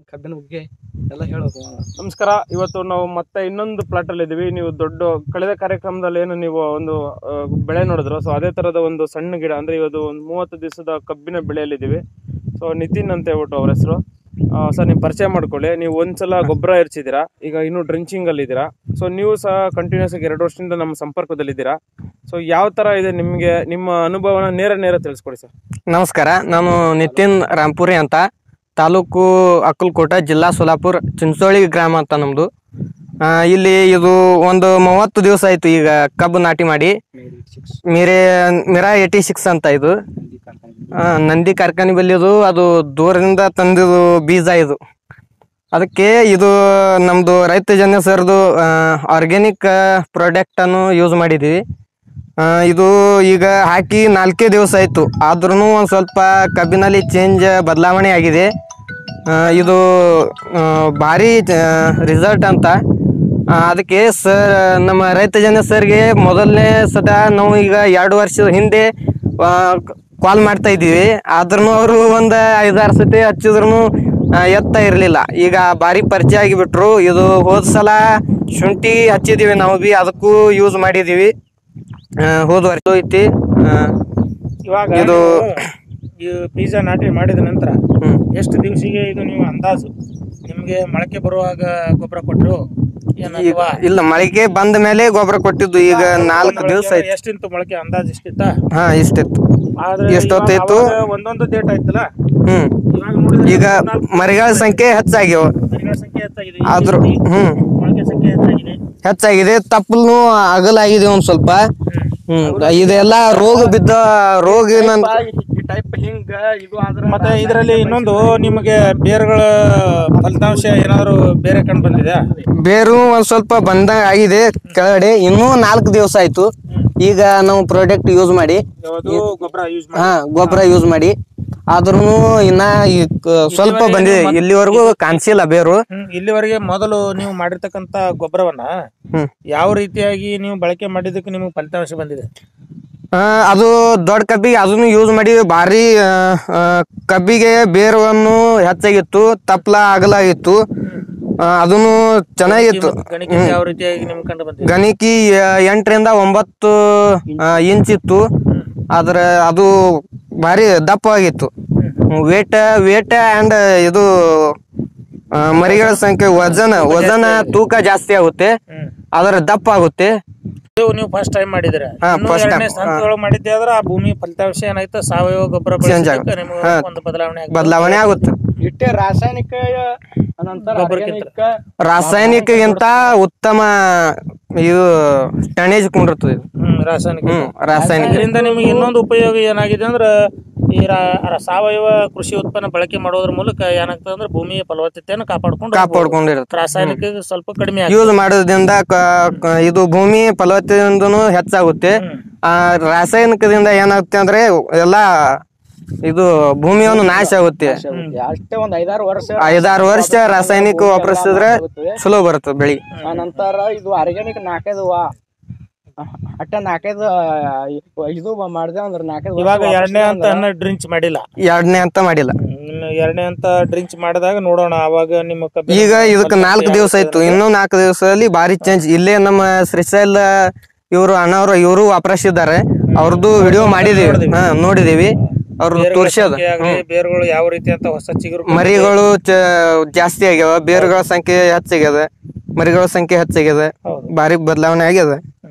ಕಬ್ಬಿನ ಬಗ್ಗೆ ಎಲ್ಲ ಹೇಳೋದು ನಮಸ್ಕಾರ ಇವತ್ತು ನಾವು ಮತ್ತೆ ಇನ್ನೊಂದು ಪ್ಲಾಟ್ ಅಲ್ಲಿ ಇದೀವಿ ನೀವು ದೊಡ್ಡ ಕಳೆದ ಕಾರ್ಯಕ್ರಮದಲ್ಲಿ ಏನು ನೀವು ಒಂದು ಆ, ಬೆಳೆ ನೋಡಿದ್ರು ಸೊ ಅದೇ ತರದ ಒಂದು ಸಣ್ಣ ಗಿಡ ಅಂದ್ರೆ ಇವತ್ತು ಒಂದು ಮೂವತ್ತು ದಿವಸದ ಕಬ್ಬಿನ ಬೆಳೆಯಲ್ಲಿ ಇದೀವಿ ಸೊ ನಿತಿನ್ ಅಂತ ಹೇಳ್ಬಿಟ್ಟು ಅವ್ರ ಹೆಸರು ಸರ್ ನೀವು ಪರಿಚಯ ಮಾಡ್ಕೊಳ್ಳಿ ನೀವು ಒಂದ್ಸಲ ಗೊಬ್ಬರ ಎರಚಿದ್ದೀರಾ ಈಗ ಇನ್ನು ಡ್ರಿಂಚಿಂಗ್ ಅಲ್ಲಿ ಇದ್ದೀರಾ ಸೊ ನೀವು ಸಹ ಕಂಟಿನ್ಯೂಸ್ ಆಗಿ ಎರಡು ವರ್ಷದಿಂದ ನಮ್ಮ ಸಂಪರ್ಕದಲ್ಲಿದ್ದೀರಾ ಸೊ ಯಾವ ತರ ಇದೆ ನಿಮ್ಗೆ ನಿಮ್ಮ ಅನುಭವನ ನೇರ ನೇರ ತಿಳಿಸ್ಕೊಡಿ ಸರ್ ನಮಸ್ಕಾರ ನಾನು ನಿತಿನ್ ರಾಂಪುರಿ ಅಂತ ತಾಲೂಕು ಅಕ್ಕಲಕೋಟ ಜಿಲ್ಲಾ ಸೋಲಾಪುರ ಚಿಂಚೋಳಿ ಗ್ರಾಮ ಅಂತ ನಮ್ದು ಆ, ಇಲ್ಲಿ ಇದು ಒಂದು ಮೂವತ್ತು ದಿವಸ ಆಯ್ತು ಈಗ ಕಬ್ಬು ನಾಟಿ ಮಾಡಿ ಮಿರೆ ಮಿರಾ ಏಟಿ ಸಿಕ್ಸ್ ಅಂತ ಇದು ಆ, ನಂದಿ ಕಾರ್ಖಾನೆ ಬಲ್ಲಿದು ಅದು ದೂರದಿಂದ ತಂದಿದ್ದು ಬೀಜ ಇದು ಅದಕ್ಕೆ ಇದು ನಮ್ದು ರೈತ ಜನ ಸರ್ದು ಆರ್ಗ್ಯಾನಿಕ್ ಪ್ರಾಡಕ್ಟ್ ಅನ್ನು ಯೂಸ್ ಮಾಡಿದೀವಿ ಆ, ಇದು ಈಗ ಹಾಕಿ ನಾಲ್ಕೇ ದಿವಸ ಆಯ್ತು ಆದ್ರೂ ಒಂದು ಸ್ವಲ್ಪ ಕಬ್ಬಿನಲ್ಲಿ ಚೇಂಜ್ ಬದಲಾವಣೆ ಆಗಿದೆ ಆ, ಇದು ಆ, ಭಾರಿ ರಿಸಲ್ಟ್ ಅಂತ ಆ, ಅದಕ್ಕೆ ಸರ್ ನಮ್ಮ ರೈತ ಜನ ಸರ್ಗೆ ಮೊದಲನೇ ಸದ ನಾವು ಈಗ ಎರಡು ವರ್ಷದ ಹಿಂದೆ ಕಾಲ್ ಮಾಡ್ತಾ ಇದ್ದೀವಿ ಆದ್ರೂ ಅವರು ಒಂದು ಐದಾರು ಸತಿ ಹಚ್ಚಿದ್ರು ಎತ್ತ ಇರಲಿಲ್ಲ ಈಗ ಭಾರಿ ಪರಿಚಯ ಆಗಿಬಿಟ್ರು ಇದು ಹೋದ ಸಲ ಶುಂಠಿ ಹಚ್ಚಿದೀವಿ ನಾವು ಬಿ ಅದಕ್ಕೂ ಯೂಸ್ ಮಾಡಿದೀವಿ ಆ, ಹೋದ ವರ್ಷ ಐತಿ ಆ, ಇವಾಗ ಇದು ಈ ಬೀಜ ನಾಟಿ ಮಾಡಿದ ನಂತರ ಹ್ಮ್. ಎಷ್ಟು ದಿವಸಿಗೆ ಇದು ನೀವು ಅಂದಾಜು ನಿಮ್ಗೆ ಮೊಳಕೆ ಬರುವಾಗ ಗೊಬ್ಬರ ಕೊಟ್ಟರು ಈಗ ಇಲ್ಲ ಮಳೆಗೆ ಬಂದ ಮೇಲೆ ಗೊಬ್ಬರ ಕೊಟ್ಟಿದ್ದು ಈಗ ನಾಲ್ಕು ದಿವಸ ಆಯ್ತು ಎಷ್ಟಿಂತು ಮೊಳಕೆ ಅಂದಾಜು ಇಷ್ಟಿತ್ತ ಹಾ ಇಷ್ಟಿತ್ತು ಆದ್ರೆ ಎಷ್ಟೊತ್ತು ಇವಾಗ ಇತ್ತು? ಅವಾಗ ಒಂದೊಂದು ಡೇಟ್ ಆಯ್ತಲ್ಲ ಹ್ಮ್ ಇವಾಗ ನೋಡಿದ್ರೆ ಈಗ ನಾಲ್ಕು ಮರಿಗಳ ಸಂಖ್ಯೆ ಹೆಚ್ಚಾಗ್ಯಾವ ಮರಿಗಳ ಸಂಖ್ಯೆ ಹೆಚ್ಚಾಗಿದೆ ಆದ್ರೂ ಹ್ಮ್ ಮೊಳಕೆ ಸಂಖ್ಯೆ ಹೆಚ್ಚಾಗಿದೆ ಹೆಚ್ಚಾಗಿದೆ ತಪ್ಪಲ್ನು ಅಗಲಾಗಿದೆ ಒಂದ್ ಸ್ವಲ್ಪ ಹ್ಮ್ ಇದೆಲ್ಲ ರೋಗ ಬಿದ್ದ ರೋಗ ಏನಂತ ಈ ಟೈಪ್ ಹಿಂಗ ಇದು ಆದ್ರೆ ಮತ್ತೆ ಇದರಲ್ಲಿ ಇನ್ನೊಂದು ನಿಮಗೆ ಬೇರುಗಳ ಫಲಿತಾಂಶ ಏನಾದ್ರು ಬೇರೆ ಕಂಡು ಬಂದಿದೆ ಬೇರು ಒಂದ್ ಸ್ವಲ್ಪ ಬಂದ ಆಗಿದೆ ಕೆಳಗಡೆ ಇನ್ನೂ ನಾಲ್ಕು ದಿವಸ ಆಯ್ತು ಈಗ ನಾವು ಪ್ರಾಡಕ್ಟ್ ಯೂಸ್ ಮಾಡಿ ಯಾವುದು ಗೊಬ್ಬರ ಯೂಸ್ ಮಾಡಿ ಹಾ ಗೊಬ್ಬರ ಯೂಸ್ ಮಾಡಿ ಆದ್ರೂ ಇನ್ನ ಈ ಕ- ಸ್ವಲ್ಪ ಬಂದಿದೆ ಇಲ್ಲಿವರೆಗೂ ಕಾಣಿಸಿಲ್ಲ ಬೇರು ಹ್ಮ್, ಇಲ್ಲಿವರೆಗೆ ಮೊದಲು ನೀವು ಮಾಡಿರ್ತಕ್ಕಂತ ಗೊಬ್ಬರವನ್ನ ಹ್ಮ್. ಯಾವ ರೀತಿಯಾಗಿ ನೀವು ಬಳಕೆ ಮಾಡಿದ್ದಕ್ಕೆ ನಿಮಗೆ ಫಲಿತಾಂಶ ಬಂದಿದೆ ಆ, ಅದು ದೊಡ್ಡ ಕಬ್ಬಿಗೆ ಅದನ್ನು ಯೂಸ್ ಮಾಡಿ ಭಾರಿ ಆ, ಆ, ಕಬ್ಬಿಗೆ ಬೇರುವನ್ನು ಹೆಚ್ಚಾಗಿತ್ತು ತಪ್ಲ ಅಗಲಾಗಿತ್ತು ಆ, ಅದನ್ನು ಚೆನ್ನಾಗಿತ್ತು ಗಣಿಕೆ ಯಾವ ರೀತಿಯಾಗಿ ನಿಮ್ಗೆ ಕಂಡು ಬಂದಿದೆ ಗಣಿಕಿ ಆ, ಎಂಟರಿಂದ ಒಂಬತ್ತು ಆ, ಇಂಚ್ ಇತ್ತು ಆದ್ರೆ ಅದು ಭಾರಿ ದಪ್ಪವಾಗಿತ್ತು ವೇಟ್ ವೇಟ್ ಅಂಡ್ ಇದು ಆ, ಮರಿಗಳ ಸಂಖ್ಯೆ ವಜನ ವಜನ ತೂಕ ಜಾಸ್ತಿ ಆಗುತ್ತೆ ಹ್ಮ್. ಅದರ ದಪ್ಪ ಆಗುತ್ತೆ ಇದು ನೀವು ಫಸ್ಟ್ ಟೈಮ್ ಮಾಡಿದ್ರೆ ಹಾ, first time. ಹಂತದೊಳಗೆ ಮಾಡಿದ್ದೆ ಆದ್ರೆ ಆ ಭೂಮಿ ಫಲಿತಾಂಶ ಏನಾಯ್ತು ಸಾವಯವ ಗೊಬ್ಬರ Change ಬಳಸಿದ್ದಕ್ಕೆ ಆಗುತ್ತೆ. ನಿಮ್ಗೆ ಹಾ. ಒಂದು ಬದಲಾವಣೆ ಆಗ್ತದೆ. ಬದಲಾವಣೆ ಆಗುತ್ತೆ ಇಟ್ಟೆ ರಾಸಾಯನಿಕ ನಂತರ ಗೊಬ್ಬರಕ್ಕಿಂತ. organic ರಾಸಾಯನಿಕಗಿಂತ ಉತ್ತಮ ಇದು ಟನೇಜ್ ಕುಂಡಿರ್ತದೆ ಇದು. ಹ್ಮ್ ರಾಸಾಯನಿಕ ಹ್ಮ್ ರಾಸಾಯನಿಕ ಇದರಿಂದ ನಿಮಗೆ ಇನ್ನೊಂದು ಉಪಯೋಗ ಏನಾಗಿದೆ ಅಂದ್ರೆ ಈ ರಾ- ರ- ಸಾವಯವ ಕೃಷಿ ಉತ್ಪನ್ನ ಬಳಕೆ ಮಾಡೋದ್ರ ಮೂಲಕ ಏನಾಗ್ತದೆ ಅಂದ್ರೆ ಭೂಮಿಯ ಫಲವತ್ತತೆಯನ್ನು ಕಾಪಾಡ್ಕೊಂಡು ಹೋಗ್ಬೋದು. ಕಾಪಾಡ್ಕೊಂಡಿರುತ್ತೆ ರಾಸಾಯನಿಕ ಸ್ವಲ್ಪ ಕಡಿಮೆ ಆಗುತ್ತೆ ಯೂಸ್ ಮಾಡೋದ್ರಿಂದ ಕ- ಕ- ಇದು ಭೂಮಿ ಫಲವತ್ತತೆಯಿಂದನೂ ಹೆಚ್ಚಾಗುತ್ತೆ ಆ ರಾಸಾಯನಿಕದಿಂದ ಏನಾಗುತ್ತೆ ಅಂದ್ರೆ ಎಲ್ಲಾ ಇದು ಭೂಮಿಯನ್ನು ನಾಶ ಆಗುತ್ತೆ ಆಗುತ್ತೆ. ಅಷ್ಟೇ ಒಂದ್ ಐದಾರು ವರ್ಷ ಐದಾರು ವರ್ಷ ರಾಸಾಯನಿಕ ವಾಪರಿಸಿದ್ರೆ ಚಲೋ ಬರುತ್ತೆ ಬೆಳಿ ಆ ನಂತರ ಇದು ಆರ್ಗ್ಯಾನಿಕ್ ನಾಲ್ಕೈದು ವಾ ಅಟ್ಟ ನಾಲ್ಕೈದು ಇದು ಮಾಡಿದೆ ಅಂದ್ರೆ ನಾಲ್ಕೈದು ವರ್ಷ ಇವಾಗ ವಾಪಸ್ ಎರಡನೇ ಅಂತ ಅಂದ್ರೆ ಡ್ರಿಂಕ್ಸ್ ಮಾಡಿಲ್ಲ ಎರಡನೇ ಅಂತ ಮಾಡಿಲ್ಲ ಇನ್ನು ಎರಡನೇ ಅಂತ ಡ್ರಿಂಕ್ಸ್ ಮಾಡಿದಾಗ ನೋಡೋಣ ಅವಾಗ ನಿಮ್ಮ ಕಬ್ಬಿನ ಈಗ ಇದಕ್ಕೆ ನಾಲ್ಕು ದಿವಸ ಆಯ್ತು ಇನ್ನೂ ನಾಲ್ಕು ದಿವಸದಲ್ಲಿ ಭಾರಿ ಚೇಂಜ್ ಇಲ್ಲೇ ನಮ್ಮ ಶ್ರೀಶೈಲ ಇವರು ಅಣ್ಣವ್ರು ಇವರು ವಾಪರಿಸಿದ್ದಾರೆ ಅವ್ರದ್ದು ವಿಡಿಯೋ ಮಾಡಿದೀವಿ ಹಾ ನೋಡಿದೀವಿ ಅವ್ರದ್ದು ಬೇರುಗಳ ತೋರ್ಸ್ಯದ ಸಂಖ್ಯೆ ಆಗ್ಲಿ, ಬೇರುಗಳು ಯಾವ ರೀತಿ ಅಂತ ಹೊಸ ಚಿಗುರು ಮರಿಗಳು ಚ- ಜಾಸ್ತಿ ಆಗ್ಯಾವ ಬೇರುಗಳ ಸಂಖ್ಯೆ ಹೆಚ್ಚಾಗ್ಯದ ಮರಿಗಳ ಸಂಖ್ಯೆ ಹೆಚ್ಚಾಗ್ಯದ ಹೌದು. ಭಾರಿ ಬದಲಾವಣೆ ಆಗ್ಯದ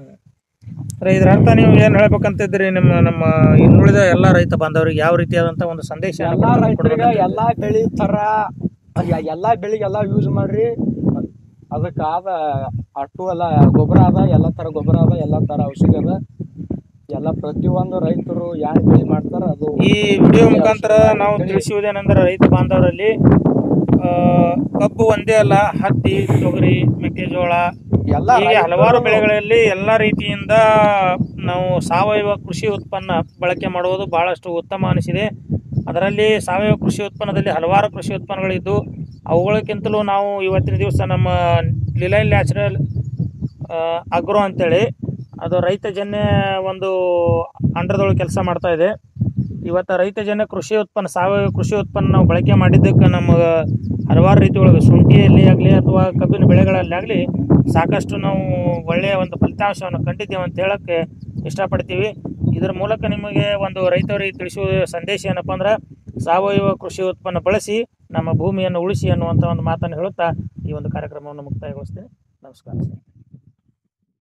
ಅರೆ, ಇದ್ರ ಅರ್ಥ ನೀವು ಏನ್ ಹೇಳ್ಬೇಕಂತಿದ್ರಿ ನಿಮ್ಮ ನಮ್ಮ ಇನ್ನುಳಿದ ಎಲ್ಲಾ ರೈತ ಬಾಂಧವರಿಗೆ ಯಾವ ರೀತಿಯಾದಂತ ಒಂದು ಸಂದೇಶ ಎಲ್ಲಾ ರೈತರಿಗೆ ಎಲ್ಲಾ ಬೆಳಿ ತರ ಯ- ಎಲ್ಲಾ ಬೆಳಿಗೆ ಎಲ್ಲಾ ಯೂಸ್ ಮಾಡ್ರಿ ಅದಕ್ಕಾದ ಅಟ್ಟು ಎಲ್ಲ ಗೊಬ್ಬರ ಅದ ಎಲ್ಲಾ ತರ ಗೊಬ್ಬರ ಅದ ಎಲ್ಲಾ ತರ ಔಷಧಿ ಅದ ಎಲ್ಲ ಪ್ರತಿಯೊಂದು ರೈತರು ಯಾರು ಬೆಳಿ ಮಾಡ್ತಾರ ಅದು ಈ ವಿಡಿಯೋ ಮುಖಾಂತರ ನಾವು ತಿಳಿಸುವುದೇನೆಂದರೆ ರೈತ ಬಾಂಧವರಲ್ಲಿ ಆ, ಕಬ್ಬು ಒಂದೇ ಅಲ್ಲ ಹತ್ತಿ ತೊಗರಿ ಮೆಕ್ಕೆಜೋಳ ಎಲ್ಲಾ ಹೀಗೆ ರೈತರು- ಹಲವಾರು ಬೆಳೆಗಳಲ್ಲಿ ಎಲ್ಲಾ ರೀತಿಯಿಂದ ನಾವು ಸಾವಯವ ಕೃಷಿ ಉತ್ಪನ್ನ ಬಳಕೆ ಮಾಡುವುದು ಬಹಳಷ್ಟು ಉತ್ತಮ ಅನಿಸಿದೆ ಅದರಲ್ಲಿ ಸಾವಯವ ಕೃಷಿ ಉತ್ಪನ್ನದಲ್ಲಿ ಹಲವಾರು ಕೃಷಿ ಉತ್ಪನ್ನಗಳಿದ್ದು ಅವುಗಳಕ್ಕಿಂತಲೂ ನಾವು ಇವತ್ತಿನ ದಿವಸ ನಮ್ಮ ಲಿಲೈನ್ ನ್ಯಾಚುರಲ್ ಅಗ್ರೋ ಅಂತೇಳಿ ಅದು ರೈತ ಜನ್ಯ ಒಂದು ಅಂಡರ್ದೊಳಗೆ ಕೆಲಸ ಮಾಡ್ತಾ ಇದೆ ಇವತ್ತು ರೈತ ಜನ ಕೃಷಿ ಉತ್ಪನ್ನ ಸಾವಯವ ಕೃಷಿ ಉತ್ಪನ್ನ ನಾವು ಬಳಕೆ ಮಾಡಿದ್ದಕ್ಕೆ ನಮಗೆ ಹಲವಾರು ರೀತಿ ಒಳಗೆ ಶುಂಠಿಯಲ್ಲಿ ಆಗಲಿ ಅಥವಾ ಕಬ್ಬಿನ ಬೆಳೆಗಳಲ್ಲಿ ಆಗಲಿ ಸಾಕಷ್ಟು ನಾವು ಒಳ್ಳೆಯ ಒಂದು ಫಲಿತಾಂಶವನ್ನು ಕಂಡಿದ್ದೇವೆ ಅಂತ ಹೇಳೋಕ್ಕೆ ಇಷ್ಟಪಡ್ತೀವಿ ಇದರ ಮೂಲಕ ನಿಮಗೆ ಒಂದು ರೈತರಿಗೆ ತಿಳಿಸುವ ಸಂದೇಶ ಏನಪ್ಪ ಅಂದ್ರೆ ಸಾವಯವ ಕೃಷಿ ಉತ್ಪನ್ನ ಬಳಸಿ ನಮ್ಮ ಭೂಮಿಯನ್ನು ಉಳಿಸಿ ಅನ್ನುವಂಥ ಒಂದು ಮಾತನ್ನು ಹೇಳುತ್ತಾ ಈ ಒಂದು ಕಾರ್ಯಕ್ರಮವನ್ನು ಮುಕ್ತಾಯಗೊಳಿಸ್ತೀನಿ ನಮಸ್ಕಾರ